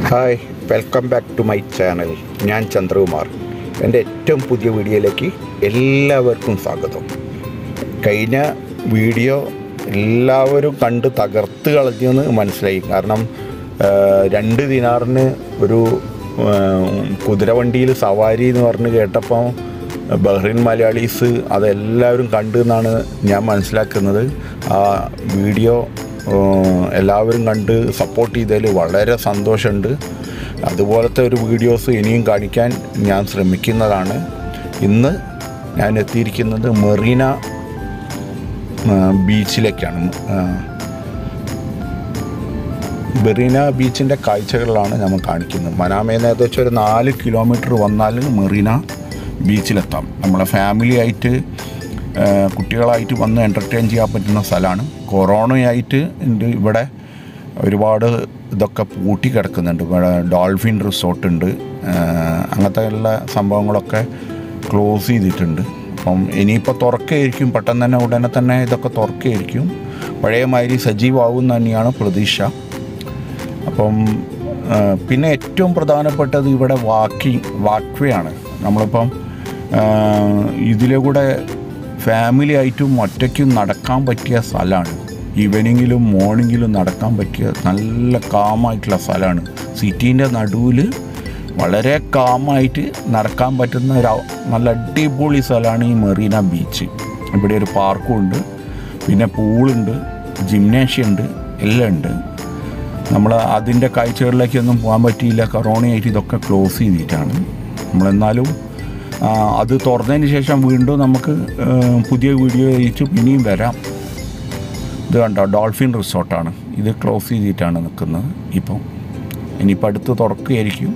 hi welcome back to my channel ഞാൻ ചന്ദ്രകുമാർ എൻ്റെ ഏറ്റവും പുതിയ വീഡിയോയിലേക്ക് എല്ലാവർക്കും സ്വാഗതം കഴിഞ്ഞ വീഡിയോ എല്ലാവരും കണ്ട് തകർത്ത് കളഞ്ഞെന്ന് മനസ്സിലായി കാരണം ആ, രണ്ട് ദിനാറിന് ഒരു ആ, കുതിരവണ്ടിയിൽ സവാരി എന്ന് പറഞ്ഞ് കേട്ടപ്പോൾ ബഹ്റിൻ മലയാളീസ് അതെല്ലാവരും കണ്ടു എന്നാണ് ഞാൻ മനസ്സിലാക്കുന്നത് ആ വീഡിയോ ഏഹ് എല്ലാവരും കണ്ട് സപ്പോർട്ട് ചെയ്തതിൽ വളരെ സന്തോഷമുണ്ട് അതുപോലത്തെ ഒരു വീഡിയോസ് ഇനിയും കാണിക്കാൻ ഞാൻ ശ്രമിക്കുന്നതാണ് ഇന്ന് ഞാൻ എത്തിയിരിക്കുന്നത് മെറീന ഏഹ് ബീച്ചിലേക്കാണ് ഏഹ് മെറീന ബീച്ചിൻ്റെ കാഴ്ചകളിലാണ് നമ്മൾ കാണിക്കുന്നത് മനാമയിൽ നിന്ന് ഏകദേശം ഒരു നാല് കിലോമീറ്റർ വന്നാൽ മെറീന ബീച്ചിലെത്താം നമ്മളെ ഫാമിലി ആയിട്ട് ആ, കുട്ടികളായിട്ട് വന്ന് എൻ്റർടൈൻ ചെയ്യാൻ പറ്റുന്ന സ്ഥലമാണ് കൊറോണയായിട്ട് ഉണ്ട് ഇവിടെ ഒരുപാട് ഇതൊക്കെ പൂട്ടി കിടക്കുന്നുണ്ട് ഇവിടെ ഡോൾഫിൻ റിസോർട്ട് ഉണ്ട് ആ, അങ്ങനത്തെ എല്ലാ സംഭവങ്ങളൊക്കെ ക്ലോസ് ചെയ്തിട്ടുണ്ട് അപ്പം ഇനിയിപ്പോൾ തുറക്കുകയായിരിക്കും പെട്ടെന്ന് തന്നെ ഉടനെ തന്നെ ഇതൊക്കെ തുറക്കുകയായിരിക്കും പഴയ മാതിരി സജീവമാവും എന്ന് തന്നെയാണ് പ്രതീക്ഷ അപ്പം ആ, പിന്നെ ഏറ്റവും പ്രധാനപ്പെട്ടത് ഇവിടെ വാക്കിംഗ് വാക്വേ ആണ് നമ്മളിപ്പം ആ, ഇതിലെ കൂടെ ഫാമിലി ആയിട്ടും ഒറ്റയ്ക്കും നടക്കാൻ പറ്റിയ സ്ഥലമാണ് ഈവനിങ്ങിലും മോർണിംഗിലും നടക്കാൻ പറ്റിയ നല്ല കാമായിട്ടുള്ള സ്ഥലമാണ് സിറ്റീൻ്റെ നടുവിൽ വളരെ കാമായിട്ട് നടക്കാൻ പറ്റുന്ന ഒരു അവ- നല്ല അടിപൊളി സ്ഥലമാണ് ഈ മെറീന ബീച്ച് ഇവിടെ ഒരു പാർക്കും ഉണ്ട് പിന്നെ പൂളുണ്ട് ജിംനേഷ്യം ഉണ്ട് എല്ലാം ഉണ്ട് നമ്മൾ അതിൻ്റെ കാഴ്ചകളിലേക്കൊന്നും പോകാൻ പറ്റിയില്ല കൊറോണയായിട്ട് ഇതൊക്കെ ക്ലോസ് ചെയ്തിട്ടാണ് നമ്മളെന്നാലും ആ, അത് തുറന്നതിന് ശേഷം വീണ്ടും നമുക്ക് ആ, പുതിയ വീഡിയോ അയച്ച് പിന്നെയും വരാം ഇത് കണ്ടോ ഡോൾഫിൻ റിസോർട്ടാണ് ഇത് ക്ലോസ് ചെയ്തിട്ടാണ് നിൽക്കുന്നത് ഇപ്പം ഇനിയിപ്പോൾ അടുത്ത് തുറക്കുകയായിരിക്കും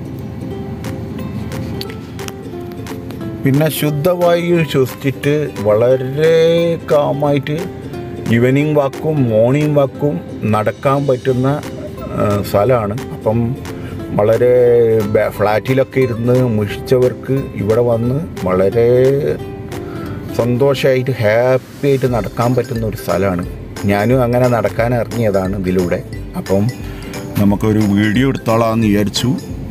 പിന്നെ ശുദ്ധവായു ശ്വസിച്ചിട്ട് വളരെ കാമായിട്ട് ഈവനിങ് വാക്കും മോർണിംഗ് വാക്കും നടക്കാൻ പറ്റുന്ന സ്ഥലമാണ് അപ്പം വളരെ ബ- ഫ്ലാറ്റിലൊക്കെ ഇരുന്ന് മുഷിച്ചവർക്ക് ഇവിടെ വന്ന് വളരെ സന്തോഷമായിട്ട് ഹാപ്പി ആയിട്ട് നടക്കാൻ പറ്റുന്ന ഒരു സ്ഥലമാണ് ഞാനും അങ്ങനെ നടക്കാൻ ഇറങ്ങിയതാണ് ഇതിലൂടെ അപ്പം നമുക്കൊരു വീഡിയോ എടുത്തോളാമെന്ന് വിചാരിച്ചു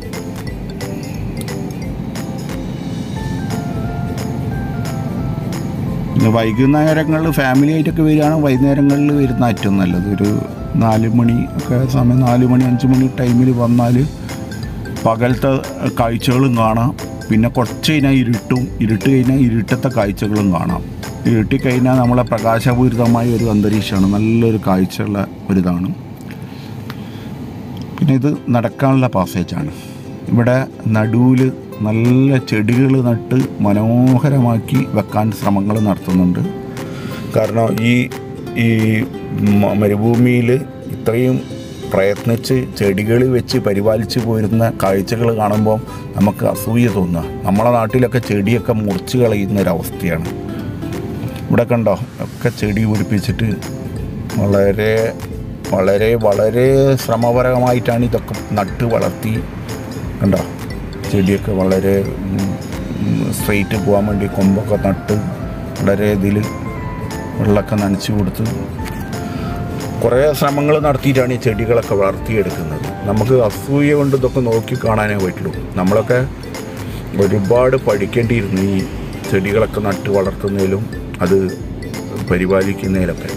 പിന്നെ വൈകുന്നേരങ്ങളിൽ ഫാമിലി ആയിട്ടൊക്കെ വരികയാണെങ്കിൽ വൈകുന്നേരങ്ങളിൽ വരുന്ന ഏറ്റവും നല്ലത് ഒരു നാല് മണി ഒക്കെ സമയം നാല് മണി അഞ്ച് മണി ടൈമിൽ വന്നാൽ പകലത്തെ കാഴ്ചകളും കാണാം പിന്നെ കുറച്ച് കഴിഞ്ഞാൽ ഇരുട്ടും ഇരുട്ട് കഴിഞ്ഞാൽ ഇരുട്ടത്തെ കാഴ്ചകളും കാണാം ഇരുട്ടി കഴിഞ്ഞാൽ നമ്മളെ പ്രകാശപൂരിതമായ ഒരു അന്തരീക്ഷമാണ് നല്ലൊരു കാഴ്ചയുള്ള ഒരിതാണ് പിന്നെ ഇത് നടക്കാനുള്ള പാസേജാണ് ഇവിടെ നടുവിൽ നല്ല ചെടികൾ നട്ട് മനോഹരമാക്കി വെക്കാൻ ശ്രമങ്ങൾ നടത്തുന്നുണ്ട് കാരണം ഈ ഈ മ- മരുഭൂമിയിൽ ഇത്രയും പ്രയത്നിച്ച് ചെടികൾ വെച്ച് പരിപാലിച്ച് പോരുന്ന കാഴ്ചകൾ കാണുമ്പോൾ നമുക്ക് അസൂയ തോന്നുക നമ്മളെ നാട്ടിലൊക്കെ ചെടിയൊക്കെ മുറിച്ച് കളയുന്ന ഒരവസ്ഥയാണ് ഇവിടെ കണ്ടോ ഒക്കെ ചെടി പിടിപ്പിച്ചിട്ട് വളരെ വളരെ വളരെ ശ്രമപരമായിട്ടാണ് ഇതൊക്കെ നട്ട് വളർത്തി കണ്ടോ ചെടിയൊക്കെ വളരെ സ്ട്രെയിറ്റ് പോകാൻ വേണ്ടി കൊമ്പൊക്കെ നട്ട് വളരെ ഇതിൽ വെള്ളമൊക്കെ നനച്ച് കൊടുത്ത് കുറേ ശ്രമങ്ങൾ നടത്തിയിട്ടാണ് ഈ ചെടികളൊക്കെ വളർത്തിയെടുക്കുന്നത് നമുക്ക് അസൂയ കൊണ്ട് ഇതൊക്കെ നോക്കി കാണാനേ പറ്റുള്ളൂ നമ്മളൊക്കെ ഒരുപാട് പഠിക്കേണ്ടിയിരുന്നു ഈ ചെടികളൊക്കെ നട്ട് വളർത്തുന്നതിലും അത് പരിപാലിക്കുന്നതിലൊക്കെ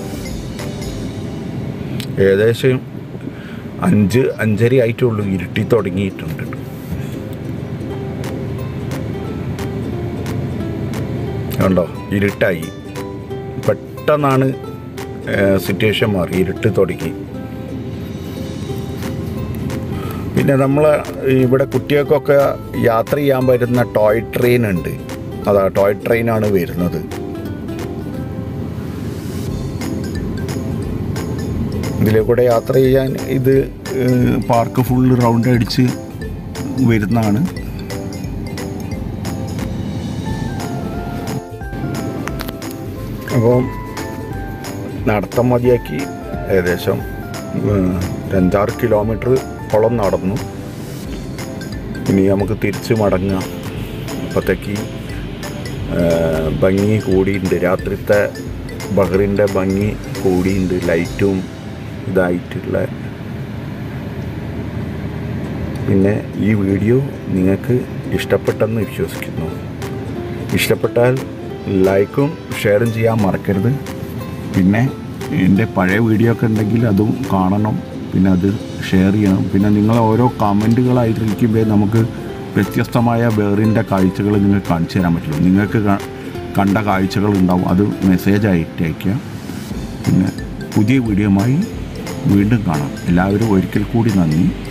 ഏകദേശം അഞ്ച് അഞ്ചര ആയിട്ടുള്ളൂ ഇരുട്ടി തുടങ്ങിയിട്ടുണ്ട് കണ്ടോ ഇരുട്ടായി പെട്ടെന്നാണ് സിറ്റുവേഷൻ മാറി ഇരുട്ട് തുടങ്ങി പിന്നെ നമ്മൾ ഇവിടെ കുട്ടികൾക്കൊക്കെ യാത്ര ചെയ്യാൻ പറ്റുന്ന ടോയ് ട്രെയിൻ ഉണ്ട് അതാ ടോയ് ട്രെയിനാണ് വരുന്നത് ഇതിലെ കൂടെ യാത്ര ചെയ്യാൻ ഇത് ഏഹ്, പാർക്ക് ഫുള്ള് റൗണ്ട് അടിച്ച് വരുന്നതാണ് അപ്പം നടത്തം മതിയാക്കി ഏകദേശം ഏഹ്, ഒരു അഞ്ചാറ് കിലോമീറ്റർ കുളം നടന്നു ഇനി നമുക്ക് തിരിച്ച് മടങ്ങാം അപ്പോഴത്തേക്ക് ഏഹ്, ഭംഗി കൂടിയിട്ടുണ്ട് രാത്രിത്തെ ബഹ്റിൻ്റെ ഭംഗി കൂടിയുണ്ട് ലൈറ്റും ഇതായിട്ടുള്ള പിന്നെ ഈ വീഡിയോ നിങ്ങൾക്ക് ഇഷ്ടപ്പെട്ടെന്ന് വിശ്വസിക്കുന്നു ഇഷ്ടപ്പെട്ടാൽ ലൈക്കും ഷെയറും ചെയ്യാൻ മറക്കരുത് പിന്നെ എൻ്റെ പഴയ വീഡിയോ ഒക്കെ ഉണ്ടെങ്കിൽ അതും കാണണം പിന്നെ അത് ഷെയർ ചെയ്യണം പിന്നെ നിങ്ങൾ ഓരോ കമൻറ്റുകളായിട്ടിരിക്കുമ്പോൾ നമുക്ക് വ്യത്യസ്തമായ വേറിൻ്റെ കാഴ്ചകൾ നിങ്ങൾക്ക് കാണിച്ചു തരാൻ പറ്റുള്ളൂ നിങ്ങൾക്ക് ക- കണ്ട കാഴ്ചകൾ ഉണ്ടാവും അത് മെസ്സേജായിട്ട് അയയ്ക്കുക പിന്നെ പുതിയ വീഡിയോയുമായി വീണ്ടും കാണാം എല്ലാവരും ഒരിക്കൽ കൂടി നന്ദി